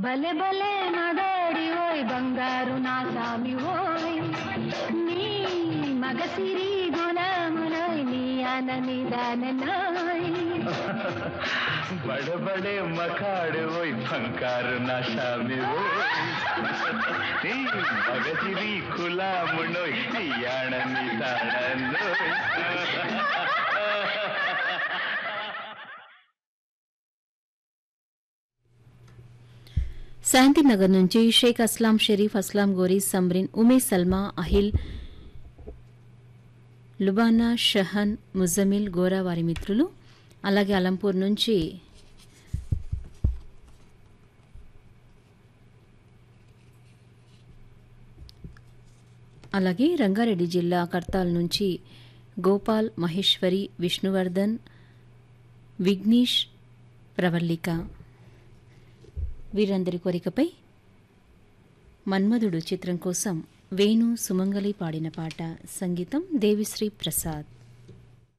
భలే భలే మగాడి ఓయ్ బంగారు నా సామి ఓయ్ నీ మగసిరి గులాములోయ్ నీ ఆనని దాననాయ్ బడ బడే మకాడు ఓయ్ బంకారు నా సామి మగసిరి కులామునోయ్ యాడని తాడనోయ్ శాంతినగర్ నుంచి షేక్ అస్లాం షరీఫ్ అస్లాం గోరీ సమ్రిన్ ఉమే సల్మా అహిల్ లుబానా షహన్ ముజమిల్ గోరా వారి మిత్రులు అలాగే అలంపూర్ నుంచి అలాగే రంగారెడ్డి జిల్లా కర్తాల్ నుంచి గోపాల్ మహేశ్వరి విష్ణువర్ధన్ విఘ్నేష్ ప్రవల్లిక వీరందరి కోరికపై మన్మధుడు చిత్రం కోసం వేణు సుమంగలి పాడిన పాట సంగీతం దేవిశ్రీ ప్రసాద్